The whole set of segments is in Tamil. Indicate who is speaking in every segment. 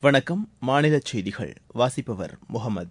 Speaker 1: வணக்கம் மாநில செய்திகள் வாசிப்பவர் முகமது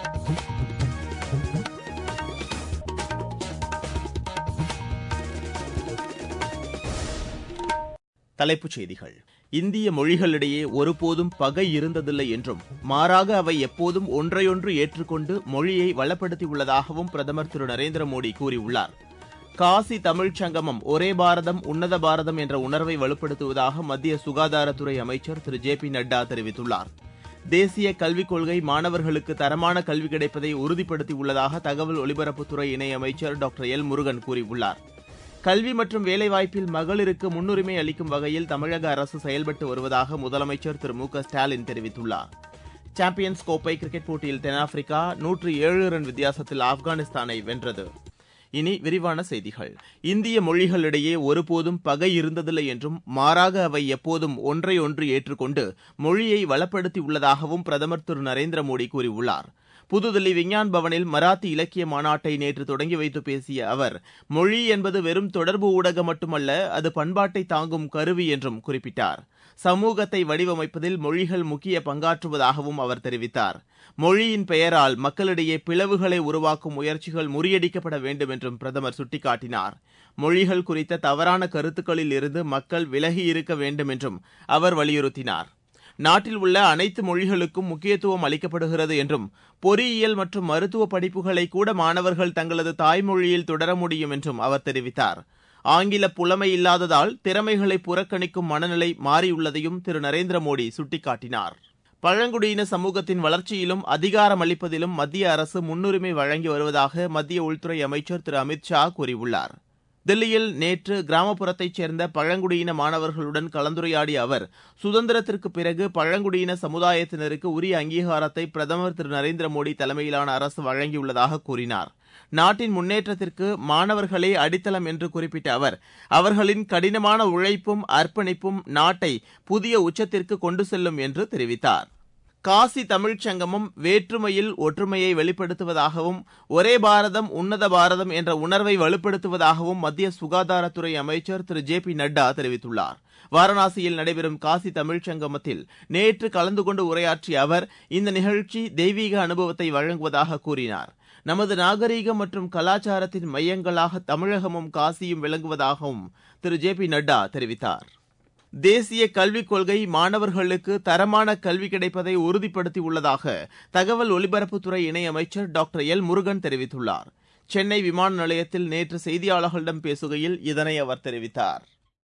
Speaker 1: தலைப்புச் செய்திகள் இந்திய மொழிகளிடையே ஒருபோதும் பகை இருந்ததில்லை என்றும் மாறாக அவை எப்போதும் ஒன்றையொன்று ஏற்றுக்கொண்டு மொழியை வளப்படுத்தியுள்ளதாகவும் பிரதமர் திரு நரேந்திர மோடி கூறியுள்ளார் காசி தமிழ்ச் சங்கமம் ஒரே பாரதம் உன்னத பாரதம் என்ற உணர்வை வலுப்படுத்துவதாக மத்திய சுகாதாரத்துறை அமைச்சர் திரு ஜே பி நட்டா தெரிவித்துள்ளார் தேசிய கல்விக் கொள்கை மாணவர்களுக்கு தரமான கல்வி கிடைப்பதை உறுதிப்படுத்தியுள்ளதாக தகவல் ஒலிபரப்புத்துறை இணையமைச்சர் டாக்டர் எல் முருகன் கூறியுள்ளார் கல்வி மற்றும் வேலைவாய்ப்பில் மகளிருக்கு முன்னுரிமை அளிக்கும் வகையில் தமிழக அரசு செயல்பட்டு வருவதாக முதலமைச்சர் திரு மு க ஸ்டாலின் தெரிவித்துள்ளார் சாம்பியன்ஸ் கோப்பை கிரிக்கெட் போட்டியில் தென்னாப்பிரிக்கா நூற்று ஏழு ரன் வித்தியாசத்தில் ஆப்கானிஸ்தானை வென்றது இனி விரிவான செய்திகள் இந்திய மொழிகளிடையே ஒருபோதும் பகை இருந்ததில்லை என்றும் மாறாக அவை எப்போதும் ஒன்றையொன்று ஏற்றுக்கொண்டு மொழியை வளப்படுத்தியுள்ளதாகவும் பிரதமர் திரு நரேந்திர மோடி கூறியுள்ளார் புதுதில்லி விஞ்ஞான் பவனில் மராத்தி இலக்கிய மாநாட்டை நேற்று தொடங்கி வைத்து பேசிய அவர் மொழி என்பது வெறும் தொடர்பு ஊடகம் மட்டுமல்ல அது பண்பாட்டை தாங்கும் கருவி என்றும் குறிப்பிட்டார் சமூகத்தை வடிவமைப்பதில் மொழிகள் முக்கிய பங்காற்றுவதாகவும் அவர் தெரிவித்தார் மொழியின் பெயரால் மக்களிடையே பிளவுகளை உருவாக்கும் முயற்சிகள் முறியடிக்கப்பட வேண்டும் என்றும் பிரதமர் சுட்டிக்காட்டினார் மொழிகள் குறித்த தவறான கருத்துக்களில் இருந்து மக்கள் விலகி இருக்க வேண்டும் என்றும் அவர் வலியுறுத்தினார் நாட்டில் உள்ள அனைத்து மொழிகளுக்கும் முக்கியத்துவம் அளிக்கப்படுகிறது என்றும் பொறியியல் மற்றும் மருத்துவ படிப்புகளை கூட மாணவர்கள் தங்களது தாய்மொழியில் தொடர முடியும் என்றும் அவர் தெரிவித்தார் ஆங்கில புலமை இல்லாததால் திறமைகளை புறக்கணிக்கும் மனநிலை மாறியுள்ளதையும் திரு நரேந்திர மோடி சுட்டிக்காட்டினார் பழங்குடியின சமூகத்தின் வளர்ச்சியிலும் அதிகாரம் அளிப்பதிலும் மத்திய அரசு முன்னுரிமை வழங்கி வருவதாக மத்திய உள்துறை அமைச்சர் திரு அமித் ஷா கூறியுள்ளார் தில்லியில் நேற்று கிராமப்புறத்தைச் சேர்ந்த பழங்குடியின மாணவர்களுடன் கலந்துரையாடிய அவர் சுதந்திரத்திற்கு பிறகு பழங்குடியின சமுதாயத்தினருக்கு உரிய அங்கீகாரத்தை பிரதமர் திரு நரேந்திர மோடி தலைமையிலான அரசு வழங்கியுள்ளதாக கூறினார் நாட்டின் முன்னேற்றத்திற்கு மாணவர்களே அடித்தளம் என்று குறிப்பிட்ட அவர் அவர்களின் கடினமான உழைப்பும் அர்ப்பணிப்பும் நாட்டை புதிய உச்சத்திற்கு கொண்டு செல்லும் என்று தெரிவித்தார் காசி தமிழ்ச் சங்கமம் வேற்றுமையில் ஒற்றுமையை வெளிப்படுத்துவதாகவும் ஒரே பாரதம் உன்னத பாரதம் என்ற உணர்வை வலுப்படுத்துவதாகவும் மத்திய சுகாதாரத்துறை அமைச்சர் திரு ஜே பி நட்டா தெரிவித்துள்ளார் வாரணாசியில் நடைபெறும் காசி தமிழ்ச் சங்கமத்தில் நேற்று கலந்து கொண்டு உரையாற்றிய அவர் இந்த நிகழ்ச்சி தெய்வீக அனுபவத்தை வழங்குவதாக கூறினார் நமது நாகரீகம் மற்றும் கலாச்சாரத்தின் மையங்களாக தமிழகமும் காசியும் விளங்குவதாகவும் திரு ஜே பி நட்டா தெரிவித்தார் தேசிய கல்விக் கொள்கை மாணவர்களுக்கு தரமான கல்வி கிடைப்பதை உறுதிப்படுத்தியுள்ளதாக தகவல் ஒலிபரப்புத்துறை இணையமைச்சர் டாக்டர் எல் முருகன் தெரிவித்துள்ளார் சென்னை விமான நிலையத்தில் நேற்று செய்தியாளர்களிடம் பேசுகையில் இதனை அவர் தெரிவித்தார்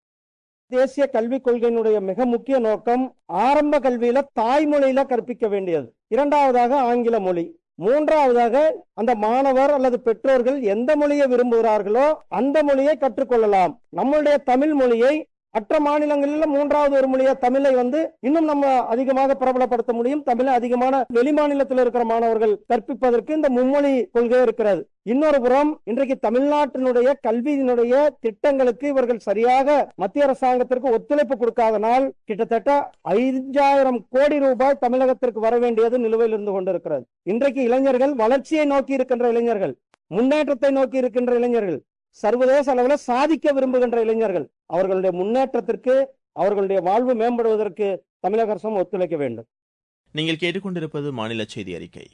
Speaker 2: தேசிய கல்விக் கொள்கையினுடைய மிக முக்கிய நோக்கம் ஆரம்ப கல்வியில தாய்மொழியில கற்பிக்க வேண்டியது இரண்டாவதாக ஆங்கில மொழி மூன்றாவதாக அந்த மாணவர் அல்லது பெற்றோர்கள் எந்த மொழியை விரும்புகிறார்களோ அந்த மொழியை கற்றுக்கொள்ளலாம் நம்மளுடைய தமிழ் மொழியை மற்ற மாநிலங்களில் மூன்றாவது ஒரு மொழியா தமிழை வந்து இன்னும் நம்ம அதிகமாக பிரபலப்படுத்த முடியும் தமிழை அதிகமான வெளி மாநிலத்தில் இருக்கிற மாணவர்கள் கற்பிப்பதற்கு இந்த மும்மொழி கொள்கை இருக்கிறது இன்னொரு புறம் இன்றைக்கு தமிழ்நாட்டினுடைய கல்வியினுடைய திட்டங்களுக்கு இவர்கள் சரியாக மத்திய அரசாங்கத்திற்கு ஒத்துழைப்பு கொடுக்காதனால் கிட்டத்தட்ட ஐந்தாயிரம் கோடி ரூபாய் தமிழகத்திற்கு வர வேண்டியது நிலுவையில் இருந்து கொண்டிருக்கிறது இன்றைக்கு இளைஞர்கள் வளர்ச்சியை நோக்கி இருக்கின்ற இளைஞர்கள் முன்னேற்றத்தை நோக்கி இருக்கின்ற இளைஞர்கள் சர்வதேச அளவில் சாதிக்க விரும்புகின்ற இளைஞர்கள் அவர்களுடைய முன்னேற்றத்திற்கு அவர்களுடைய வாழ்வு மேம்படுவதற்கு தமிழக அரசும் ஒத்துழைக்க வேண்டும்
Speaker 1: நீங்கள் கேட்டுக்கொண்டிருப்பது மாநில செய்தி அறிக்கை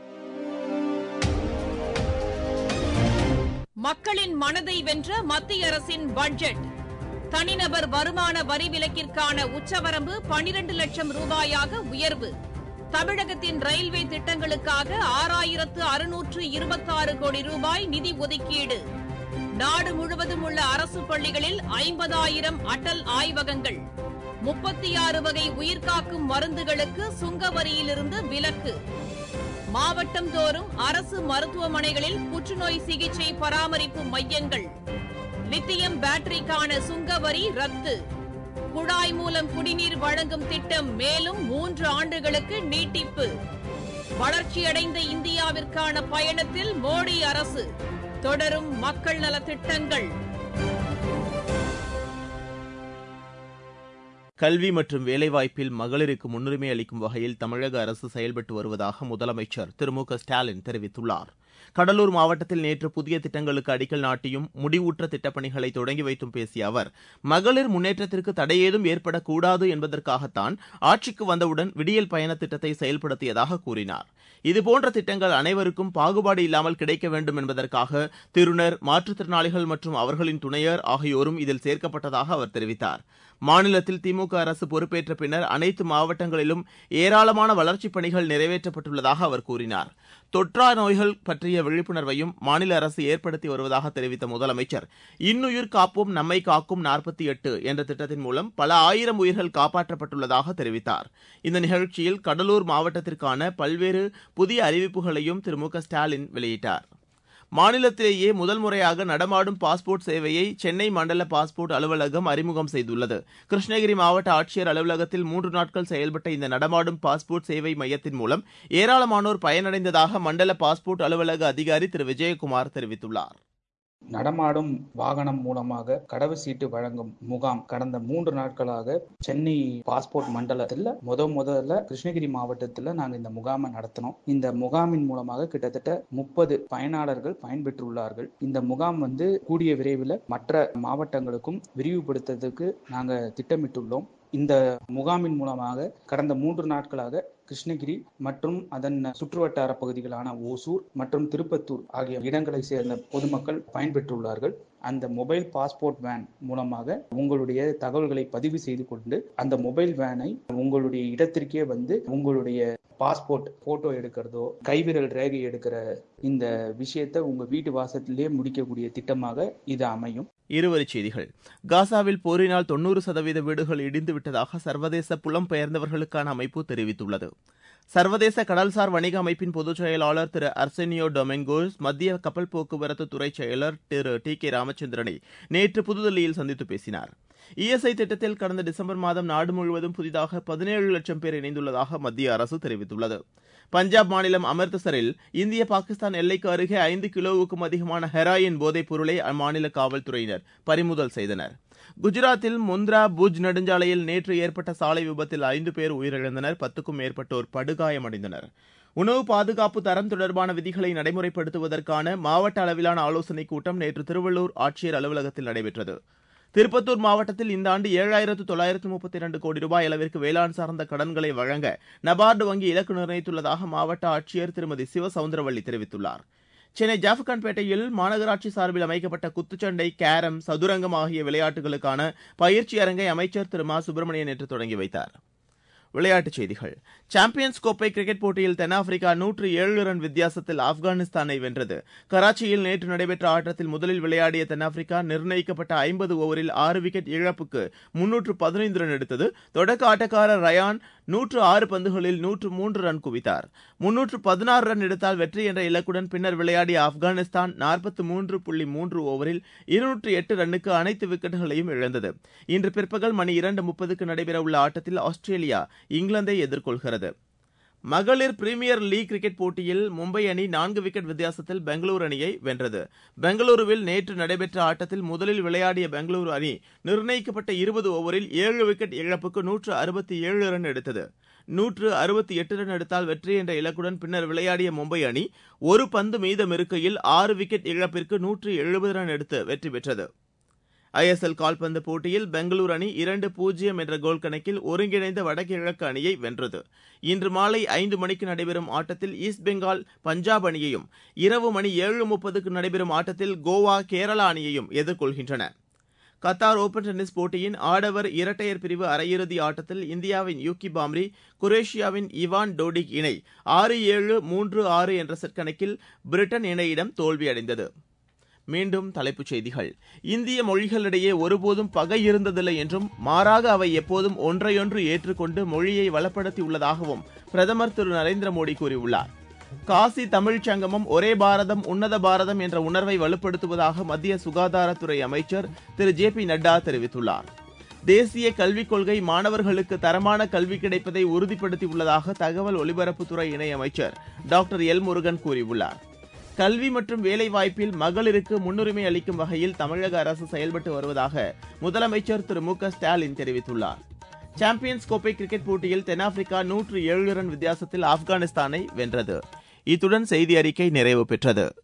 Speaker 3: மக்களின் மனதை வென்ற மத்திய அரசின் பட்ஜெட் தனிநபர் வருமான வரி விலக்கிற்கான உச்சவரம்பு பனிரண்டு லட்சம் ரூபாயாக உயர்வு தமிழகத்தின் ரயில்வே திட்டங்களுக்காக ஆறாயிரத்து அறுநூற்று இருபத்தாறு கோடி ரூபாய் நிதி ஒதுக்கீடு நாடு முழுவதும் உள்ள அரசு பள்ளிகளில் ஐம்பதாயிரம் அடல் ஆய்வகங்கள் முப்பத்தி ஆறு வகை உயிர்காக்கும் மருந்துகளுக்கு சுங்க வரியிலிருந்து விலக்கு மாவட்டம் தோறும் அரசு மருத்துவமனைகளில் புற்றுநோய் சிகிச்சை பராமரிப்பு மையங்கள் லித்தியம் பேட்டரிக்கான சுங்க வரி ரத்து குழாய் மூலம் குடிநீர் வழங்கும் திட்டம் மேலும் மூன்று ஆண்டுகளுக்கு நீட்டிப்பு வளர்ச்சியடைந்த இந்தியாவிற்கான பயணத்தில் மோடி அரசு தொடரும் மக்கள் நலத்திட்டங்கள்
Speaker 1: கல்வி மற்றும் வேலைவாய்ப்பில் மகளிருக்கு முன்னுரிமை அளிக்கும் வகையில் தமிழக அரசு செயல்பட்டு வருவதாக முதலமைச்சர் திரு மு க ஸ்டாலின் தெரிவித்துள்ளார் கடலூர் மாவட்டத்தில் நேற்று புதிய திட்டங்களுக்கு அடிக்கல் நாட்டியும் முடிவுற்ற திட்டப்பணிகளை தொடங்கி வைத்தும் பேசிய அவர் மகளிர் முன்னேற்றத்திற்கு தடையேதும் ஏற்படக்கூடாது என்பதற்காகத்தான் ஆட்சிக்கு வந்தவுடன் விடியல் பயண திட்டத்தை செயல்படுத்தியதாக கூறினார் இதுபோன்ற திட்டங்கள் அனைவருக்கும் பாகுபாடு இல்லாமல் கிடைக்க வேண்டும் என்பதற்காக திருநர் மாற்றுத்திறனாளிகள் மற்றும் அவர்களின் துணையர் ஆகியோரும் இதில் சேர்க்கப்பட்டதாக அவர் தெரிவித்தார் மாநிலத்தில் திமுக அரசு பொறுப்பேற்ற பின்னர் அனைத்து மாவட்டங்களிலும் ஏராளமான வளர்ச்சிப் பணிகள் நிறைவேற்றப்பட்டுள்ளதாக அவர் கூறினார் தொற்றா நோய்கள் பற்றிய விழிப்புணர்வையும் மாநில அரசு ஏற்படுத்தி வருவதாக தெரிவித்த முதலமைச்சர் இன்னுயிர் காப்போம் நம்மை காக்கும் நாற்பத்தி எட்டு என்ற திட்டத்தின் மூலம் பல ஆயிரம் உயிர்கள் காப்பாற்றப்பட்டுள்ளதாக தெரிவித்தார் இந்த நிகழ்ச்சியில் கடலூர் மாவட்டத்திற்கான பல்வேறு புதிய அறிவிப்புகளையும் திரு மு க ஸ்டாலின் வெளியிட்டார் மாநிலத்திலேயே முதல் முறையாக நடமாடும் பாஸ்போர்ட் சேவையை சென்னை மண்டல பாஸ்போர்ட் அலுவலகம் அறிமுகம் செய்துள்ளது கிருஷ்ணகிரி மாவட்ட ஆட்சியர் அலுவலகத்தில் மூன்று நாட்கள் செயல்பட்ட இந்த நடமாடும் பாஸ்போர்ட் சேவை மையத்தின் மூலம் ஏராளமானோர் பயனடைந்ததாக மண்டல பாஸ்போர்ட் அலுவலக அதிகாரி திரு விஜயகுமார் தெரிவித்துள்ளார்
Speaker 4: நடமாடும் வாகனம் மூலமாக கடவு சீட்டு வழங்கும் முகாம் கடந்த மூன்று நாட்களாக சென்னை பாஸ்போர்ட் மண்டலத்தில் முத முதல்ல கிருஷ்ணகிரி மாவட்டத்தில் நாங்கள் இந்த முகாமை நடத்தினோம் இந்த முகாமின் மூலமாக கிட்டத்தட்ட முப்பது பயனாளர்கள் பயன்பெற்றுள்ளார்கள் இந்த முகாம் வந்து கூடிய விரைவில் மற்ற மாவட்டங்களுக்கும் விரிவுபடுத்துறதுக்கு நாங்கள் திட்டமிட்டுள்ளோம் இந்த முகாமின் மூலமாக கடந்த மூன்று நாட்களாக கிருஷ்ணகிரி மற்றும் அதன் சுற்றுவட்டார பகுதிகளான ஓசூர் மற்றும் திருப்பத்தூர் ஆகிய இடங்களை சேர்ந்த பொதுமக்கள் பயன்பெற்றுள்ளார்கள் அந்த மொபைல் பாஸ்போர்ட் வேன் மூலமாக உங்களுடைய தகவல்களை பதிவு செய்து கொண்டு அந்த மொபைல் வேனை உங்களுடைய இடத்திற்கே வந்து உங்களுடைய பாஸ்போர்ட் போட்டோ எடுக்கிறதோ கைவிரல் ரேகை எடுக்கிற இந்த விஷயத்தை உங்க வீட்டு வாசத்திலே முடிக்கக்கூடிய திட்டமாக இது அமையும்
Speaker 1: இருவரிச் செய்திகள் காசாவில் போரினால் தொன்னூறு சதவீத வீடுகள் இடிந்து விட்டதாக சர்வதேச புலம்பெயர்ந்தவர்களுக்கான அமைப்பு தெரிவித்துள்ளது சர்வதேச கடல்சார் வணிக அமைப்பின் பொதுச் செயலாளர் திரு அர்செனியோ டொமெங்கோஸ் மத்திய கப்பல் போக்குவரத்து துறை செயலர் திரு டி கே ராமச்சந்திரனை நேற்று புதுதில்லியில் சந்தித்து பேசினார் இஎஸ்ஐ திட்டத்தில் கடந்த டிசம்பர் மாதம் நாடு முழுவதும் புதிதாக பதினேழு லட்சம் பேர் இணைந்துள்ளதாக மத்திய அரசு தெரிவித்துள்ளது பஞ்சாப் மாநிலம் அமிர்தசரில் இந்திய பாகிஸ்தான் எல்லைக்கு அருகே ஐந்து கிலோவுக்கும் அதிகமான ஹெராயின் போதைப் பொருளை அம்மாநில காவல்துறையினர் பறிமுதல் செய்தனர் குஜராத்தில் முந்த்ரா புஜ் நெடுஞ்சாலையில் நேற்று ஏற்பட்ட சாலை விபத்தில் ஐந்து பேர் உயிரிழந்தனர் பத்துக்கும் மேற்பட்டோர் படுகாயமடைந்தனர் உணவு பாதுகாப்பு தரம் தொடர்பான விதிகளை நடைமுறைப்படுத்துவதற்கான மாவட்ட அளவிலான ஆலோசனைக் கூட்டம் நேற்று திருவள்ளூர் ஆட்சியர் அலுவலகத்தில் நடைபெற்றது திருப்பத்தூர் மாவட்டத்தில் இந்த ஆண்டு ஏழாயிரத்து தொள்ளாயிரத்து முப்பத்தி இரண்டு கோடி ரூபாய் அளவிற்கு வேளாண் சார்ந்த கடன்களை வழங்க நபார்டு வங்கி இலக்கு நிர்ணயித்துள்ளதாக மாவட்ட ஆட்சியர் திருமதி சிவசவுந்தரவள்ளி தெரிவித்துள்ளார் சென்னை ஜாஃபர்கான்பேட்டையில் மாநகராட்சி சார்பில் அமைக்கப்பட்ட குத்துச்சண்டை கேரம் சதுரங்கம் ஆகிய விளையாட்டுகளுக்கான பயிற்சி அரங்கை அமைச்சர் திரு மா சுப்பிரமணியன் நேற்று தொடங்கி வைத்தார் விளையாட்டுச் செய்திகள் சாம்பியன்ஸ் கோப்பை கிரிக்கெட் போட்டியில் தென்னாப்பிரிக்கா நூற்று ஏழு ரன் வித்தியாசத்தில் ஆப்கானிஸ்தானை வென்றது கராச்சியில் நேற்று நடைபெற்ற ஆட்டத்தில் முதலில் விளையாடிய தென்னாப்பிரிக்கா நிர்ணயிக்கப்பட்ட ஐம்பது ஓவரில் ஆறு விக்கெட் இழப்புக்கு முன்னூற்று பதினைந்து ரன் எடுத்தது தொடக்க ஆட்டக்காரர் ரயான் நூற்று ஆறு பந்துகளில் நூற்று மூன்று ரன் குவித்தார் முன்னூற்று பதினாறு ரன் எடுத்தால் வெற்றி என்ற இலக்குடன் பின்னர் விளையாடிய ஆப்கானிஸ்தான் நாற்பத்து மூன்று புள்ளி மூன்று ஓவரில் இருநூற்று எட்டு ரன்னுக்கு அனைத்து விக்கெட்டுகளையும் இழந்தது இன்று பிற்பகல் மணி இரண்டு முப்பதுக்கு நடைபெறவுள்ள ஆட்டத்தில் ஆஸ்திரேலியா இங்கிலாந்தை எதிர்கொள்கிறது மகளிர் பிரீமியர் லீக் கிரிக்கெட் போட்டியில் மும்பை அணி நான்கு விக்கெட் வித்தியாசத்தில் பெங்களூரு அணியை வென்றது பெங்களூருவில் நேற்று நடைபெற்ற ஆட்டத்தில் முதலில் விளையாடிய பெங்களூரு அணி நிர்ணயிக்கப்பட்ட இருபது ஓவரில் ஏழு விக்கெட் இழப்புக்கு நூற்று அறுபத்தி ஏழு ரன் எடுத்தது நூற்று அறுபத்தி எட்டு ரன் எடுத்தால் வெற்றி என்ற இலக்குடன் பின்னர் விளையாடிய மும்பை அணி ஒரு பந்து மீதம் இருக்கையில் ஆறு விக்கெட் இழப்பிற்கு நூற்று எழுபது ரன் எடுத்து வெற்றி பெற்றது ஐஎஸ்எல் கால்பந்து போட்டியில் பெங்களூரு அணி இரண்டு பூஜ்ஜியம் என்ற கோல் கணக்கில் ஒருங்கிணைந்த வடகிழக்கு அணியை வென்றது இன்று மாலை ஐந்து மணிக்கு நடைபெறும் ஆட்டத்தில் ஈஸ்ட் பெங்கால் பஞ்சாப் அணியையும் இரவு மணி ஏழு முப்பதுக்கு நடைபெறும் ஆட்டத்தில் கோவா கேரளா அணியையும் எதிர்கொள்கின்றன கத்தார் ஓபன் டென்னிஸ் போட்டியின் ஆடவர் இரட்டையர் பிரிவு அரையிறுதி ஆட்டத்தில் இந்தியாவின் யூகி பாம்ரி குரேஷியாவின் இவான் டோடிக் இணை ஆறு ஏழு மூன்று ஆறு என்ற செட் கணக்கில் பிரிட்டன் இணையிடம் தோல்வியடைந்தது மீண்டும் தலைப்புச் செய்திகள் இந்திய மொழிகளிடையே ஒருபோதும் பகை இருந்ததில்லை என்றும் மாறாக அவை எப்போதும் ஒன்றையொன்று ஏற்றுக்கொண்டு மொழியை வளப்படுத்தியுள்ளதாகவும் பிரதமர் திரு நரேந்திர மோடி கூறியுள்ளார் காசி தமிழ்ச் சங்கமம் ஒரே பாரதம் உன்னத பாரதம் என்ற உணர்வை வலுப்படுத்துவதாக மத்திய சுகாதாரத்துறை அமைச்சர் திரு ஜே பி நட்டா தெரிவித்துள்ளார் தேசிய கல்விக் கொள்கை மாணவர்களுக்கு தரமான கல்வி கிடைப்பதை உறுதிப்படுத்தியுள்ளதாக தகவல் ஒலிபரப்புத்துறை இணையமைச்சர் டாக்டர் எல் முருகன் கூறியுள்ளார் கல்வி மற்றும் வேலைவாய்ப்பில் மகளிருக்கு முன்னுரிமை அளிக்கும் வகையில் தமிழக அரசு செயல்பட்டு வருவதாக முதலமைச்சர் திரு மு க ஸ்டாலின் தெரிவித்துள்ளார் சாம்பியன்ஸ் கோப்பை கிரிக்கெட் போட்டியில் தென்னாப்பிரிக்கா நூற்று ஏழு ரன் வித்தியாசத்தில் ஆப்கானிஸ்தானை வென்றது இத்துடன் செய்தி அறிக்கை நிறைவு பெற்றது